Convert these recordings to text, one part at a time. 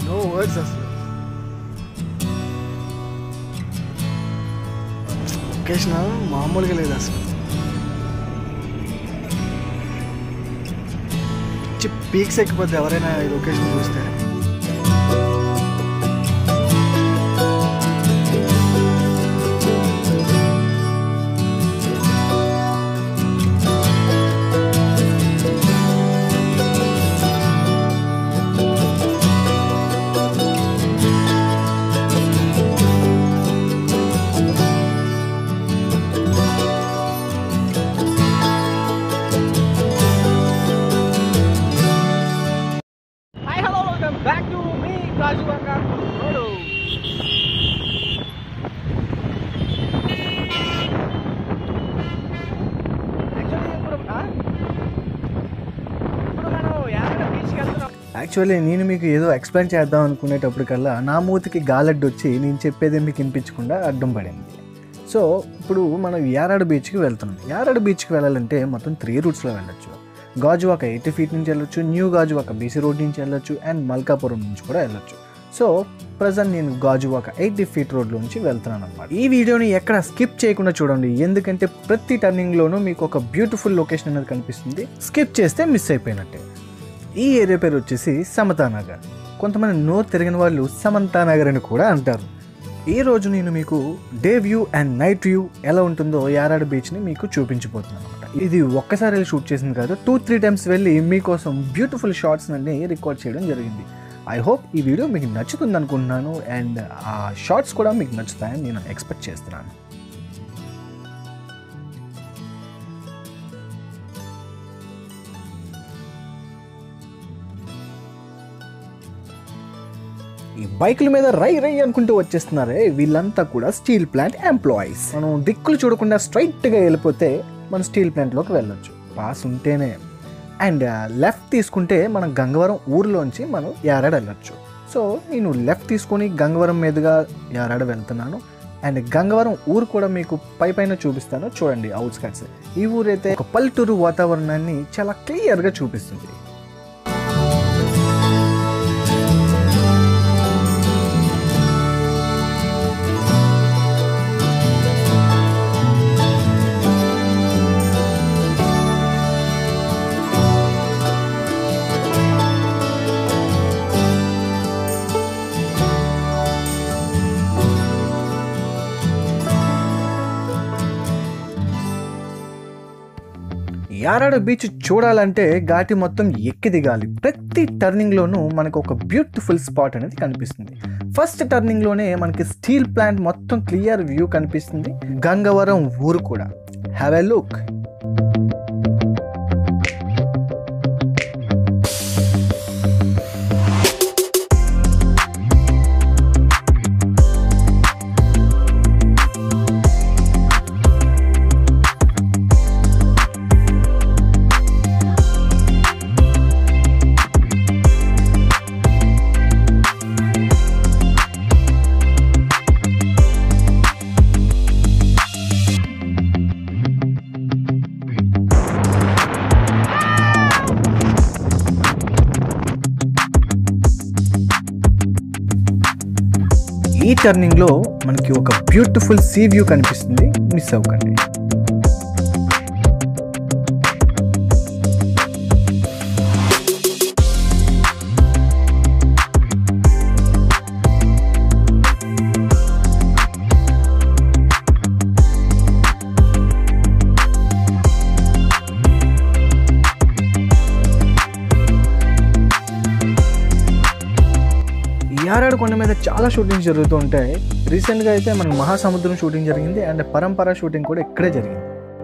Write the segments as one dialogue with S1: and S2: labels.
S1: No words అసలు location మామూలుగా లేదు అసలు పీక్స్ ఎక్కిపోతే ఎవరైనా ఈ లొకేషన్ చూస్తే
S2: hi hello welcome back to మీ గాజువాక రోడ్ యాక్చువల్లీ ఇప్పుడు ఆ? ఇప్పుడు మనం యాదగిరి బీచ్కి వెళ్తున్నాం
S1: యాక్చువల్లీ నేను మీకు ఏదో ఎక్స్ప్లెయిన్ చేద్దాం అనుకునేటప్పటికల్లా నా మూతికి గాలడ్డు వచ్చి నేను చెప్పేది మీకు వినిపించకుండా అడ్డం పడింది సో ఇప్పుడు మనం యారాడు బీచ్కి వెళ్తున్నాం యారాడు బీచ్కి వెళ్ళాలంటే మొత్తం త్రీ రూట్స్లో వెళ్ళొచ్చు గాజువాక ఎయిటీ ఫీట్ నుంచి వెళ్ళొచ్చు న్యూ గాజువాక బీసీ రోడ్ నుంచి వెళ్ళొచ్చు అండ్ మల్కాపురం నుంచి కూడా వెళ్ళొచ్చు సో ప్రజెంట్ నేను గాజువాక ఎయిటీ ఫీట్ రోడ్ నుంచి వెళ్తున్నాను అనమాట ఈ వీడియోని ఎక్కడ స్కిప్ చేయకుండా చూడండి ఎందుకంటే ప్రతి టర్నింగ్లోనూ మీకు ఒక బ్యూటిఫుల్ లొకేషన్ అనేది కనిపిస్తుంది స్కిప్ చేస్తే మిస్ అయిపోయినట్టే ఈ ఏరియా పేరు వచ్చేసి సమతానగర్ కొంతమంది నోరు తిరిగిన వాళ్ళు సమంతానగర్ అని కూడా అంటారు ఈ రోజు నేను మీకు day view and night view ఎలా ఉంటుందో యారాడు బీచ్ని మీకు చూపించబోతున్నాను అనమాట ఇది ఒక్కసారి వెళ్ళి షూట్ చేసింది కాదు టూ త్రీ టైమ్స్ వెళ్ళి మీకోసం బ్యూటిఫుల్ షార్ట్స్ అన్ని రికార్డ్ చేయడం జరిగింది ఐ హోప్ ఈ వీడియో మీకు నచ్చుతుంది అనుకుంటున్నాను అండ్ ఆ షార్ట్స్ కూడా మీకు నచ్చుతాయని నేను ఎక్స్పెక్ట్ చేస్తున్నాను ఈ బైకుల మీద రై రై అనుకుంటూ వచ్చేస్తున్నారే వీళ్ళంతా కూడా స్టీల్ ప్లాంట్ ఎంప్లాయీస్ మనం దిక్కులు చూడకుండా స్ట్రైట్గా వెళ్ళిపోతే మనం స్టీల్ ప్లాంట్లోకి వెళ్ళొచ్చు పాస్ ఉంటేనే అండ్ లెఫ్ట్ తీసుకుంటే మనం గంగవరం ఊరిలోంచి మనం యారాడ వెళ్ళొచ్చు సో నేను లెఫ్ట్ తీసుకొని గంగవరం మీదుగా యారాడ వెళ్తున్నాను అండ్ గంగవరం ఊరు కూడా మీకు పై పైన చూపిస్తాను చూడండి అవుట్స్కట్స్ ఈ ఊరైతే ఒక పల్లెటూరు వాతావరణాన్ని చాలా క్లియర్గా చూపిస్తుంది యారాడ బీచ్ చూడాలంటే ఘాటి మొత్తం ఎక్కి దిగాలి ప్రతి టర్నింగ్లోనూ మనకు ఒక బ్యూటిఫుల్ స్పాట్ అనేది కనిపిస్తుంది ఫస్ట్ టర్నింగ్లోనే మనకి స్టీల్ ప్లాంట్ మొత్తం క్లియర్ వ్యూ కనిపిస్తుంది గంగవరం ఊరు కూడా హ్యావ్ ఎ లుక్ ఈ టర్నింగ్లో మనకి ఒక బ్యూటిఫుల్ సీ వ్యూ కనిపిస్తుంది మిస్ అవ్వకండి యారాడు కొండ మీద చాలా షూటింగ్ జరుగుతూ ఉంటాయి రీసెంట్గా అయితే మన మహాసముద్రం షూటింగ్ జరిగింది అండ్ పరంపర షూటింగ్ కూడా ఇక్కడే జరిగింది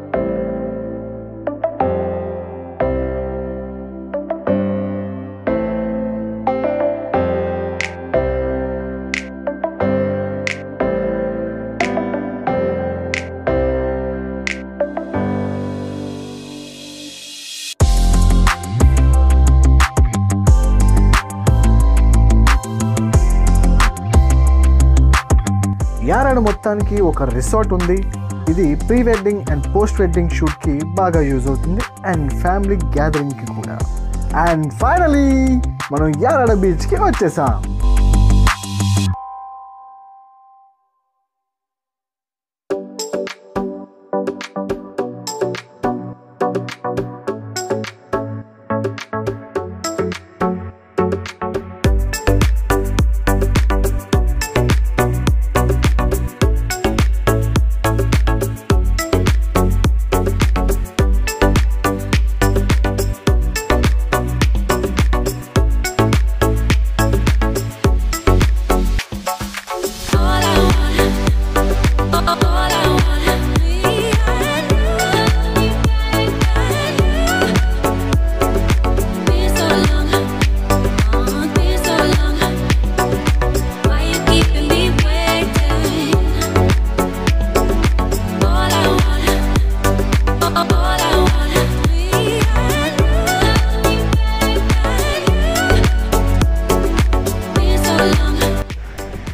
S1: యారాడు మొత్తానికి ఒక రిసార్ట్ ఉంది ఇది pre wedding and post wedding షూట్కి బాగా యూజ్ అవుతుంది అండ్ ఫ్యామిలీ గ్యాదరింగ్కి కూడా అండ్ ఫైనలీ మనం యారాడ బీచ్కి వచ్చేసాం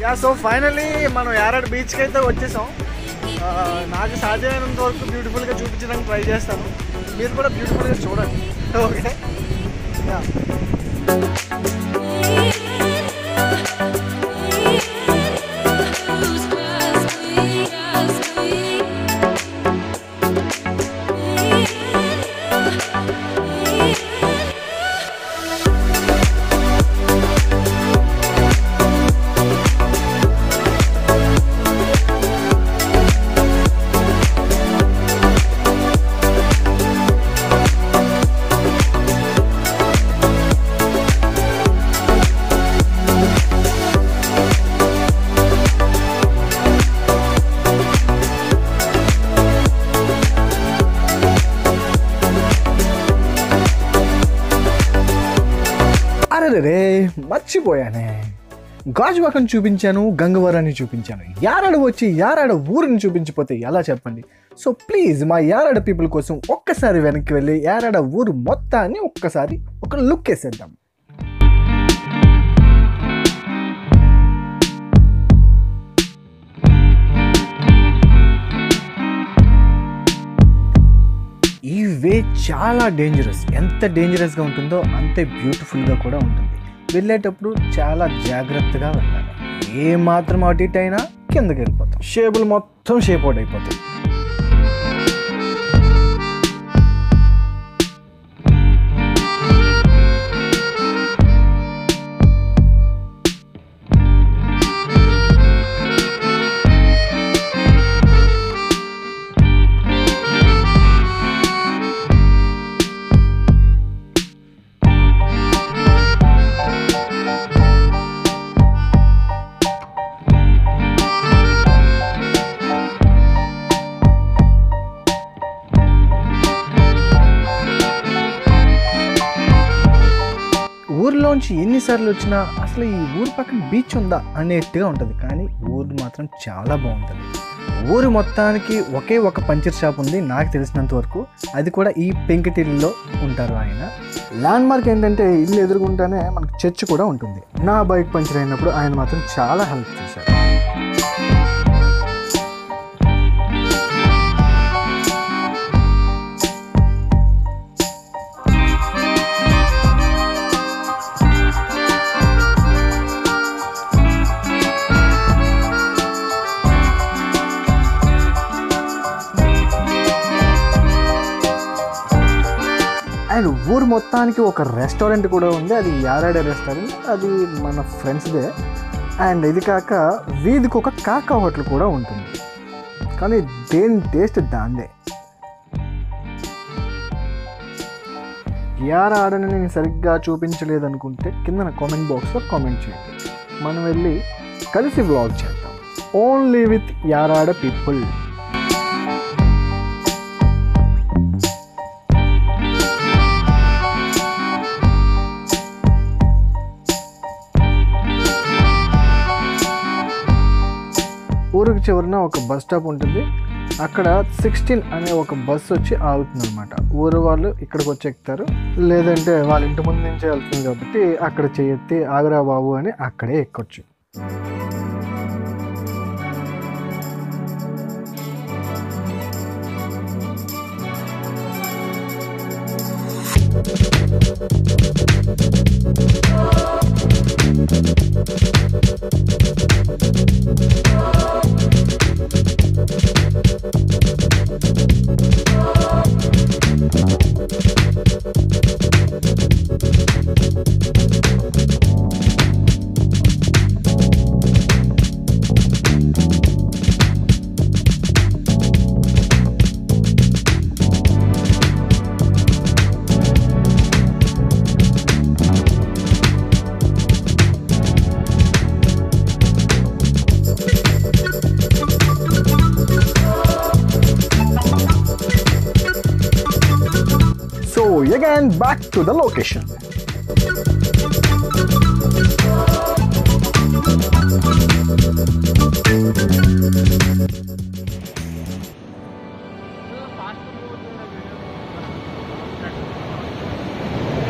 S1: యా సో ఫైనలీ మనం యారాడ్ బీచ్కి అయితే వచ్చేసాం ఆ, నాకు సాధ్యమైనంత వరకు బ్యూటిఫుల్గా చూపించడానికి ట్రై చేస్తాను మీరు కూడా బ్యూటిఫుల్గా చూడండి ఓకే యా అరే మర్చిపోయానే గాజువాకని చూపించాను గంగవరాన్ని చూపించాను యారాడ వచ్చి యారాడ ఊరిని చూపించిపోతే ఎలా చెప్పండి సో ప్లీజ్ మా యారాడ పీపుల్ కోసం ఒక్కసారి వెనక్కి వెళ్ళి యారాడ ఊరు మొత్తాన్ని ఒక్కసారి ఒక లుక్ వేసేద్దాం ఈ వే చాలా డేంజరస్ ఎంత డేంజరస్గా ఉంటుందో అంతే బ్యూటిఫుల్గా కూడా ఉంటుంది వెళ్ళేటప్పుడు చాలా జాగ్రత్తగా వెళ్ళాలి ఏ మాత్రం అటు ఇటు అయినా కిందకి వెళ్ళిపోతాం షేపులు మొత్తం షేప్ అవుట్ అయిపోతాయి ఊర్లోంచి ఎన్నిసార్లు వచ్చినా అసలు ఈ ఊరు పక్కన బీచ్ ఉందా అనేట్టుగా ఉంటుంది కానీ ఊరు మాత్రం చాలా బాగుంటుంది ఊరు మొత్తానికి ఒకే ఒక పంచర్ షాప్ ఉంది నాకు తెలిసినంత వరకు అది కూడా ఈ పెంకటిల్లులో ఉంటారు ఆయన ల్యాండ్ మార్క్ ఏంటంటే ఇల్లు ఎదురుగుంటానే మనకు చర్చ్ కూడా ఉంటుంది నా బైక్ పంచర్ అయినప్పుడు ఆయన మాత్రం చాలా హెల్ప్ చేశారు అండ్ ఊరు మొత్తానికి ఒక రెస్టారెంట్ కూడా ఉంది అది యారాడే రెస్టారెంట్ అది మన ఫ్రెండ్స్దే అండ్ ఇది కాక వీధికి ఒక కాకా హోటల్ కూడా ఉంటుంది కానీ దేని టేస్ట్ దాందే యారాడని నేను సరిగ్గా చూపించలేదు అనుకుంటే కింద నా కామెంట్ బాక్స్లో కామెంట్ చేయండి మనం వెళ్ళి కలిసి వ్లాగ్ చేద్దాం ఓన్లీ విత్ యారాడ పీపుల్ ఊరికి చివరిన ఒక బస్ స్టాప్ ఉంటుంది అక్కడ సిక్స్టీన్ అనే ఒక బస్ వచ్చి ఆగుతుంది అనమాట ఊరు వాళ్ళు ఇక్కడికి వచ్చి ఎక్కుతారు లేదంటే వాళ్ళ ఇంటి ముందు నుంచే వెళ్తుంది కాబట్టి అక్కడ చేయెత్తి ఆగరా బాబు అని అక్కడే ఎక్కొచ్చు So again back to the location.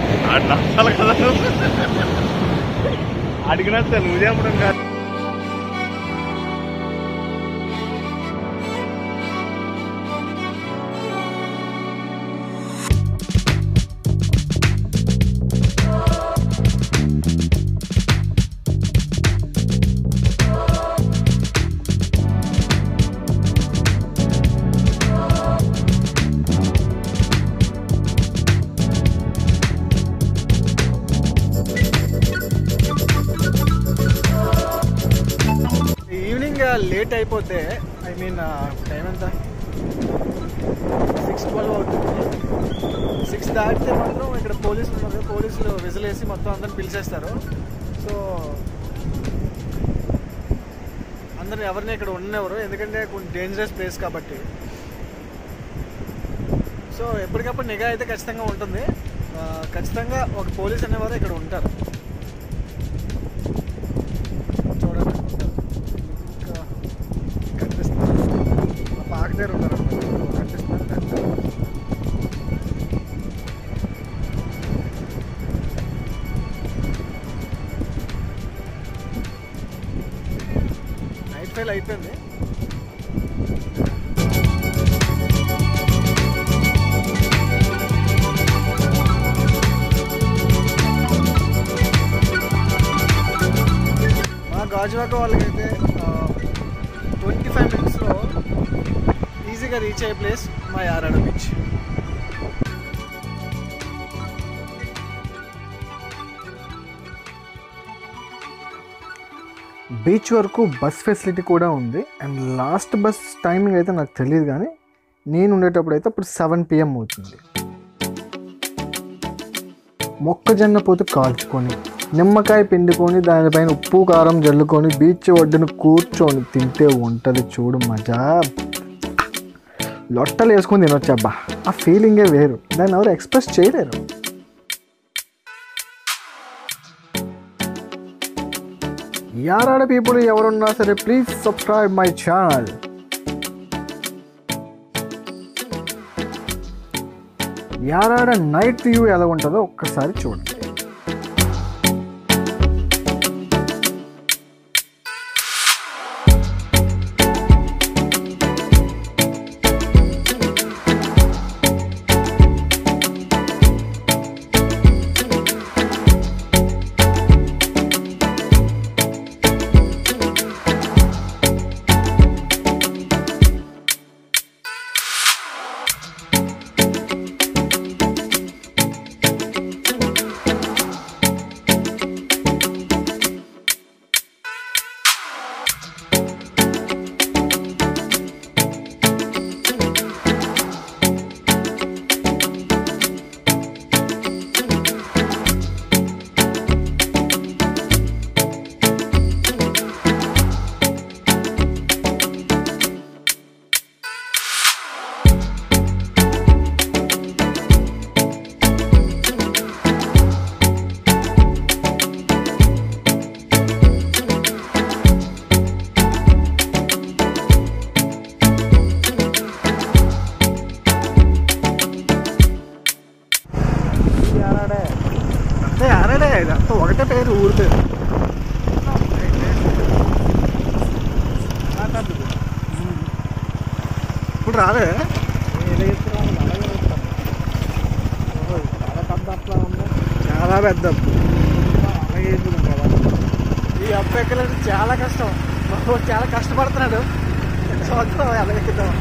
S3: అసలు కదా అడిగినా నువ్వు చెప్పడం కాదు
S1: లేట్ అయిపోతే ఐ మీన్ టైం ఎంత సిక్స్ ట్వెల్వ్ అవుతుంది సిక్స్ దాటితే మాత్రం ఇక్కడ పోలీసులు ఉన్నారు కదా, పోలీసులు విజిలేసి మొత్తం అందరిని పిలిచేస్తారు సో అందరిని ఎవరిని ఇక్కడ ఉండనివ్వరు ఎందుకంటే కొంచెం డేంజరస్ ప్లేస్ కాబట్టి సో ఎప్పటికప్పుడు నిఘా అయితే ఖచ్చితంగా ఉంటుంది ఆ, ఖచ్చితంగా ఒక పోలీస్ అనేవారు ఇక్కడ ఉంటారు చూడండి ఇంకా కనిపిస్తున్నారు ఆ పాక దగ్గర ఉన్నారు అన్నమాట. కనిపిస్తున్నారు కనిపిస్తున్నారు. నైట్ ఫైల్ అయిపోయింది మా గాజువాక వాళ్ళకైతే ట్వంటీ ఫైవ్ మినిట్స్లో ఈజీగా రీచ్ అయ్యే ప్లేస్ మా యారాడ బీచ్ బీచ్ వరకు బస్ ఫెసిలిటీ కూడా ఉంది అండ్ లాస్ట్ బస్ టైమింగ్ అయితే నాకు తెలియదు కానీ నేను ఉండేటప్పుడు అయితే అప్పుడు సెవెన్ పిఎం అవుతుంది మొక్కజొన్న పోతు కాల్చుకొని నిమ్మకాయ పిండుకొని దానిపైన ఉప్పు కారం జల్లుకొని బీచ్ ఒడ్డున కూర్చొని తింటే ఉంటుంది చూడు మజా లొట్టలు వేసుకొని తినొచ్చు అబ్బా ఆ ఫీలింగే వేరు దాన్ని ఎవరు ఎక్స్ప్రెస్ చేయలేరు యారాడ పీపుల్ ఎవరున్నా సరే please subscribe my channel Yarada night view ఎలా ఉంటుందో ఒక్కసారి చూడండి యారాడే అంతే యారాడే ఇదంతా ఒకటే పేరు ఊరి పేరు ఇప్పుడు రాలే చాలా పెద్ద అప్పు ఈ అప్పు ఎక్కలేదు చాలా కష్టం మా వాడు చాలా కష్టపడుతున్నాడు చూద్దాం ఎలాగెక్కుదాం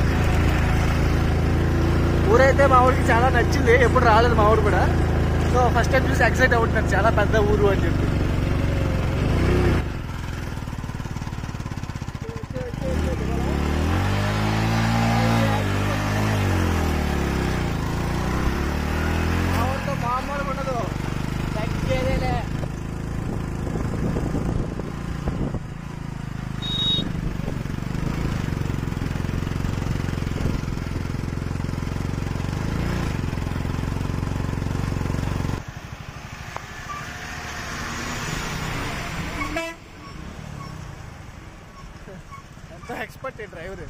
S1: ఊరైతే మా ఊరికి చాలా నచ్చింది ఎప్పుడు రాలేదు మా ఊరు కూడా సో ఫస్ట్ టైం చూసి ఎక్సైట్ అవుతున్నాను చాలా పెద్ద ఊరు అని చెప్పి మా ఊరితో మామూలుగా ఉండదు తగ్గేదేలే ఎంత ఎక్స్పర్ట్ ఈ డ్రైవర్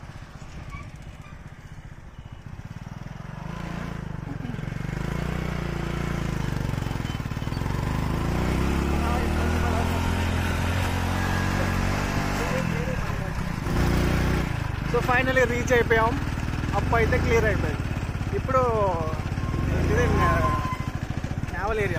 S1: సో ఫైనల్లీ రీచ్ అయిపోయాం అప్ అయితే క్లియర్ అయిపోయింది ఇప్పుడు ఇది నావల్ ఏరియా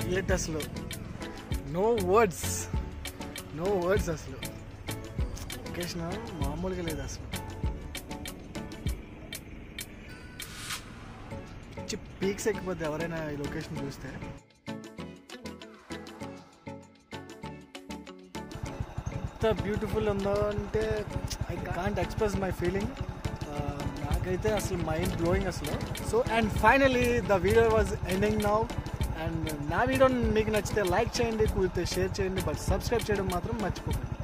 S1: హైలైట్ అసలు నో వర్డ్స్ నో వర్డ్స్ అసలు లొకేషన్ మామూలుగా లేదు అసలు పిచ్చి పీక్స్ ఎక్కిపోతే ఎవరైనా ఈ లొకేషన్ చూస్తే ఎంత బ్యూటిఫుల్ ఉందో అంటే I can't express my feeling నాకైతే అసలు మైండ్ బ్లోయింగ్ అసలు so and finally the video was ending now and నా వీడియో మీకు నచ్చితే లైక్ చేయండి కుదిరితే షేర్ చేయండి బట్ సబ్స్క్రైబ్ చేయడం మాత్రం మర్చిపోకండి